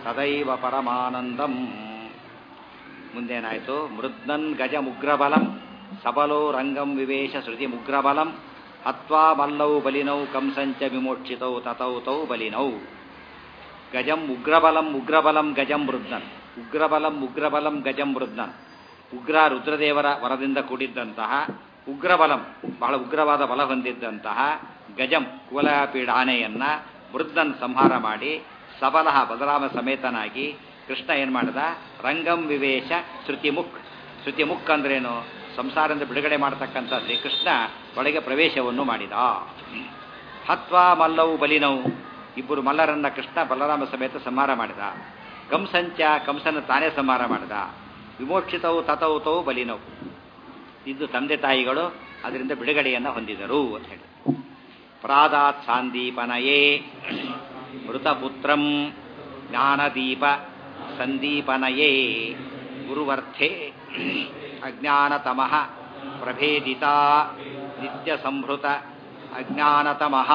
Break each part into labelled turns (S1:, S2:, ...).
S1: ತದೈವ ಪರಮಾನಂದಂ ಮುಂದೇನಾಯಿತು ಮೃದ್ನನ್ ಗಜ ಮುಗ್ರಬಲಂ ಸಬಲೋ ರಂಗಂ ವಿವೇಶ ಶ್ರುತಿ ಮುಗ್ರಬಲಂ ಹತ್ವಾ ಮಲ್ಲೌ ಬಲಿನೌ ಕಂಸಂಚ ವಿಮೋಕ್ಷಿತೌ ತತೌ ತೌ ಬಲಿನೌ ಗಜಂ ಉಗ್ರಬಲಂ ಉಗ್ರಬಲಂ ಗಜಂ ಮೃದ್ನನ್ ಉಗ್ರಬಲಂ ಉಗ್ರಬಲಂ ಗಜಂ ಮೃದ್ನನ್ ಉಗ್ರ ರುದ್ರದೇವರ ವರದಿಂದ ಕೂಡಿದ್ದಂತಹ ಉಗ್ರಬಲಂ ಬಹಳ ಉಗ್ರವಾದ ಬಲ ಹೊಂದಿದ್ದಂತಹ ಗಜಂ ಕುವಲಪೀಡ ಆನೆಯನ್ನ ಮೃದ್ನನ್ ಸಂಹಾರ ಮಾಡಿ ಸಬಲಹ ಬಲರಾಮ ಸಮೇತನಾಗಿ ಕೃಷ್ಣ ಏನ್ ಮಾಡಿದ ರಂಗಂ ವಿವೇಶ ಶ್ರುತಿಮುಖ್ ಶ್ರುತಿಮುಖ್ ಅಂದ್ರೇನು ಸಂಸಾರದಿಂದ ಬಿಡುಗಡೆ ಮಾಡತಕ್ಕಂಥ ಶ್ರೀಕೃಷ್ಣ ಒಳಗೆ ಪ್ರವೇಶವನ್ನು ಮಾಡಿದ ಹತ್ವಾ ಮಲ್ಲವು ಬಲಿನವು ಇಬ್ಬರು ಮಲ್ಲರನ್ನ ಕೃಷ್ಣ ಬಲರಾಮ ಸಮೇತ ಸಂಹಾರ ಮಾಡಿದ ಕಂಸಂಚ ಕಂಸನ ತಾನೇ ಸಂಹಾರ ಮಾಡಿದ ವಿಮೋಕ್ಷಿತವು ತತವು ತವು ಬಲಿನವು ಇದು ತಂದೆ ತಾಯಿಗಳು ಅದರಿಂದ ಬಿಡುಗಡೆಯನ್ನು ಹೊಂದಿದರು ಅಂತ ಹೇಳಿ ಪ್ರಾದಾತ್ ಸಾಂದೀಪನಯೇ ಮೃತಪುತ್ರಂ ಜ್ಞಾನದೀಪ ಸಂದೀಪನಯೇ ಗುರುವರ್ಥೆ ಅಜ್ಞಾನತಮಃ ಪ್ರಭೇದಿತ ನಿತ್ಯ ಸಂಭೃತ ಅಜ್ಞಾನತಮಃ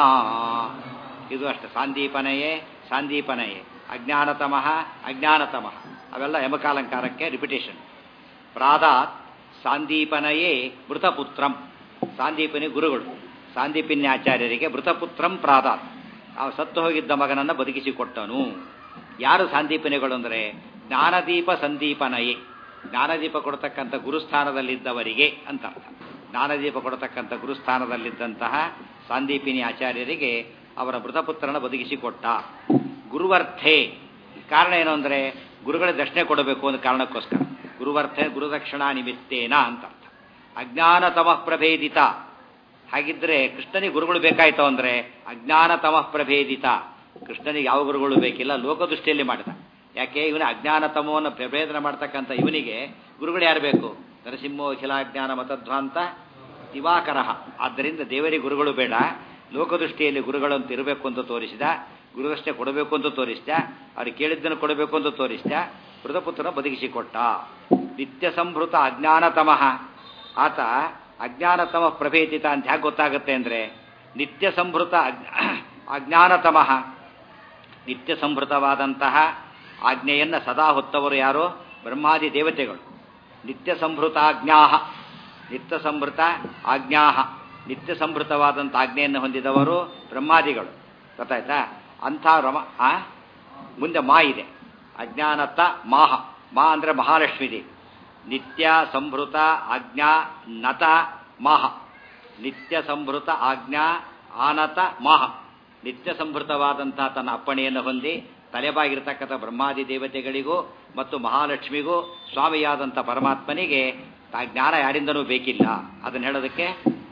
S1: ಇದು ಅಷ್ಟೆ ಸಾಂದೀಪನಯೇ ಸಾಂದೀಪನಯೇ ಅಜ್ಞಾನತಮಃ ಅಜ್ಞಾನತಮಃ ಅವೆಲ್ಲ ಯಮಕಾಲಂಕಾರಕ್ಕೆ ರಿಪಿಟೇಷನ್ ಪ್ರಾದಾತ್ ಸಾಂದೀಪನಯೇ ಮೃತಪುತ್ರಂ ಸಾಂದೀಪನಿ ಗುರುಗಳು ಸಾಂದೀಪಿನ್ಯಾಚಾರ್ಯರಿಗೆ ಮೃತಪುತ್ರಂ ಪ್ರಾದಾತ್ ಆ ಸತ್ತು ಹೋಗಿದ್ದ ಮಗನನ್ನು ಬದುಕಿಸಿಕೊಟ್ಟನು ಯಾರು ಸಾಂದೀಪನಿಗಳು ಅಂದರೆ ಜ್ಞಾನದೀಪ ಸಂದೀಪನಯೇ ಜ್ಞಾನದೀಪ ಕೊಡತಕ್ಕಂಥ ಗುರುಸ್ಥಾನದಲ್ಲಿದ್ದವರಿಗೆ ಅಂತ ಅರ್ಥ ಜ್ಞಾನದೀಪ ಕೊಡತಕ್ಕಂಥ ಗುರುಸ್ಥಾನದಲ್ಲಿದ್ದಂತಹ ಸಾಂದೀಪಿನಿ ಆಚಾರ್ಯರಿಗೆ ಅವರ ಮೃತಪುತ್ರನ ಬದುಕಿಸಿಕೊಟ್ಟ ಗುರುವರ್ಥೆ ಕಾರಣ ಏನು ಅಂದರೆ ಗುರುಗಳ ದಕ್ಷಿಣೆ ಕೊಡಬೇಕು ಅನ್ನೋ ಕಾರಣಕ್ಕೋಸ್ಕರ ಗುರುವರ್ಥೆ ಗುರುದಕ್ಷಿಣಾ ನಿಮಿತ್ತೇನ ಅಂತ ಅರ್ಥ ಅಜ್ಞಾನತಮಃ ಪ್ರಭೇದಿತ ಹಾಗಿದ್ರೆ ಕೃಷ್ಣನಿಗೆ ಗುರುಗಳು ಬೇಕಾಯ್ತು ಅಂದ್ರೆ ಅಜ್ಞಾನತಮಃ ಪ್ರಭೇದಿತ ಕೃಷ್ಣನಿಗೆ ಯಾವ ಗುರುಗಳು ಬೇಕಿಲ್ಲ ಲೋಕದೃಷ್ಟಿಯಲ್ಲಿ ಮಾಡಿದ ಯಾಕೆ ಇವನ ಅಜ್ಞಾನತಮವನ್ನು ಪ್ರಭೇದನ ಮಾಡ್ತಕ್ಕಂಥ ಇವನಿಗೆ ಗುರುಗಳು ಯಾರು ಬೇಕು ನರಸಿಂಹೋ ಅಖಿಲಾಜ್ಞಾನ ಮತಧ್ವಾಂತ ದಿವಾಕರ ಆದ್ದರಿಂದ ದೇವರಿಗೆ ಗುರುಗಳು ಬೇಡ ಲೋಕದೃಷ್ಟಿಯಲ್ಲಿ ಗುರುಗಳು ಅಂತ ಇರಬೇಕು ಅಂತ ತೋರಿಸಿದ ಗುರುದಷ್ಟೇ ಕೊಡಬೇಕು ಅಂತ ತೋರಿಸಿದ ಅವ್ರಿಗೆ ಕೇಳಿದ್ದನ್ನು ಕೊಡಬೇಕು ಅಂತ ತೋರಿಸಿದ ಮೃತಪುತ್ರನ ಬದುಕಿಸಿಕೊಟ್ಟ ನಿತ್ಯ ಸಂಭೃತ ಅಜ್ಞಾನತಮಃ ಆತ ಅಜ್ಞಾನತಮ ಪ್ರಭೇದಿತ ಅಂತ ಹೇಗೆ ಗೊತ್ತಾಗುತ್ತೆ ಅಂದರೆ ನಿತ್ಯ ಸಂಭೃತ ಅಜ್ಞಾನತಮಃ ನಿತ್ಯ ಸಂಭೃತವಾದಂತಹ ಆಜ್ಞೆಯನ್ನು ಸದಾ ಹೊತ್ತವರು ಯಾರು ಬ್ರಹ್ಮಾದಿ ದೇವತೆಗಳು ನಿತ್ಯ ಸಂಭೃತಾಜ್ಞಾಹ ನಿತ್ಯ ಸಂಭೃತ ಆಜ್ಞಾಹ ನಿತ್ಯ ಸಂಭೃತವಾದಂಥ ಆಜ್ಞೆಯನ್ನು ಹೊಂದಿದವರು ಬ್ರಹ್ಮಾದಿಗಳು ಗೊತ್ತಾಯ್ತಾ ಅಂಥ ರಮ ಆ ಮುಂದೆ ಮಾ ಇದೆ ಅಜ್ಞಾನತ ಮಾಹ ಮಾ ಅಂದರೆ ಮಹಾಲಕ್ಷ್ಮೀ ದೇವಿ ನಿತ್ಯ ಸಂಭೃತ ಆಜ್ಞಾ ನತ ಮಾಹ ನಿತ್ಯ ಸಂಭೃತ ಆಜ್ಞಾ ಆನತ ಮಾಹ ನಿತ್ಯ ಸಂಭೃತವಾದಂತಹ ತನ್ನ ಅಪ್ಪಣೆಯನ್ನು ಹೊಂದಿ ತಲೆಬಾಗಿರ್ತಕ್ಕಂಥ ಬ್ರಹ್ಮಾದಿ ದೇವತೆಗಳಿಗೂ ಮತ್ತು ಮಹಾಲಕ್ಷ್ಮಿಗೂ ಸ್ವಾಮಿಯಾದಂಥ ಪರಮಾತ್ಮನಿಗೆ ಆ ಜ್ಞಾನ ಯಾರಿಂದನೂ ಬೇಕಿಲ್ಲ ಅದನ್ನು ಹೇಳೋದಕ್ಕೆ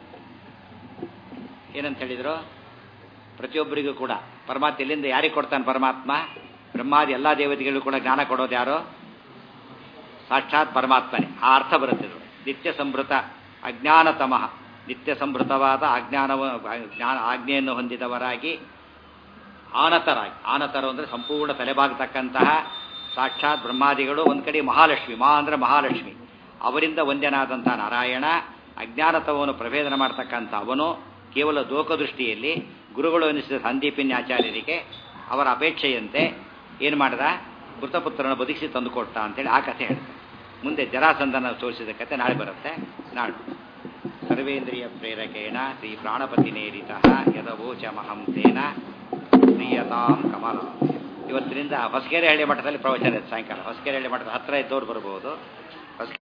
S1: ಏನಂತ ಹೇಳಿದ್ರು ಪ್ರತಿಯೊಬ್ಬರಿಗೂ ಕೂಡ ಪರಮಾತ್ಮ ಎಲ್ಲಿಂದ ಯಾರಿಗೆ ಕೊಡ್ತಾನೆ ಪರಮಾತ್ಮ ಬ್ರಹ್ಮಾದಿ ಎಲ್ಲ ದೇವತೆಗಳಿಗೂ ಕೂಡ ಜ್ಞಾನ ಕೊಡೋದು ಯಾರು ಸಾಕ್ಷಾತ್ ಪರಮಾತ್ಮನೇ ಆ ಅರ್ಥ ಬರುತ್ತಿದ್ರು ನಿತ್ಯ ಸಂಭೃತ ಅಜ್ಞಾನತಮಃ ನಿತ್ಯ ಸಂಭೃತವಾದ ಅಜ್ಞಾನವ ಜ್ಞಾನ ಆಜ್ಞೆಯನ್ನು ಹೊಂದಿದವರಾಗಿ ಆನತರಾಗಿ ಆನತರು ಅಂದರೆ ಸಂಪೂರ್ಣ ತಲೆಬಾಗತಕ್ಕಂತಹ ಸಾಕ್ಷಾತ್ ಬ್ರಹ್ಮಾದಿಗಳು ಒಂದು ಕಡೆ ಮಹಾಲಕ್ಷ್ಮಿ ಮಾ ಅಂದರೆ ಮಹಾಲಕ್ಷ್ಮಿ ಅವರಿಂದ ಒಂದೇನಾದಂಥ ನಾರಾಯಣ ಅಜ್ಞಾನತವನ್ನು ಪ್ರಭೇದನ ಮಾಡ್ತಕ್ಕಂಥ ಅವನು ಕೇವಲ ಲೋಕದೃಷ್ಟಿಯಲ್ಲಿ ಗುರುಗಳು ಎನಿಸಿದ ಸಂದೀಪಿನ್ಯಾಚಾರ್ಯರಿಗೆ ಅವರ ಅಪೇಕ್ಷೆಯಂತೆ ಏನು ಮಾಡಿದ ಮೃತಪುತ್ರನ ಬದುಕಿಸಿ ತಂದುಕೊಟ್ಟ ಅಂತೇಳಿ ಆ ಕಥೆ ಹೇಳ್ತಾರೆ ಮುಂದೆ ಜರಾಸಂದನ ತೋರಿಸಿದ ಕಥೆ ನಾಳೆ ಬರುತ್ತೆ ನಾಳೆ ಸರ್ವೇಂದ್ರಿಯ ಪ್ರೇರಕೇಣ ಶ್ರೀ ಪ್ರಾಣಪತಿನೇರಿತ ಯದವೋಚ ಮಹಂತೇನ ಪ್ರಿಯತಾಂ ಕಮಲ ಇವತ್ತಿನಿಂದ ಹೊಸಕೆರೆ ಹಳ್ಳಿ ಮಠದಲ್ಲಿ ಪ್ರವಚನ ಇದೆ ಸಾಯಂಕಾಲ ಹೊಸಕೆರೆ ಹಳ್ಳಿ ಮಠದ ಹತ್ತಿರ ಇದ್ದವ್ರು ಬರ್ಬೋದು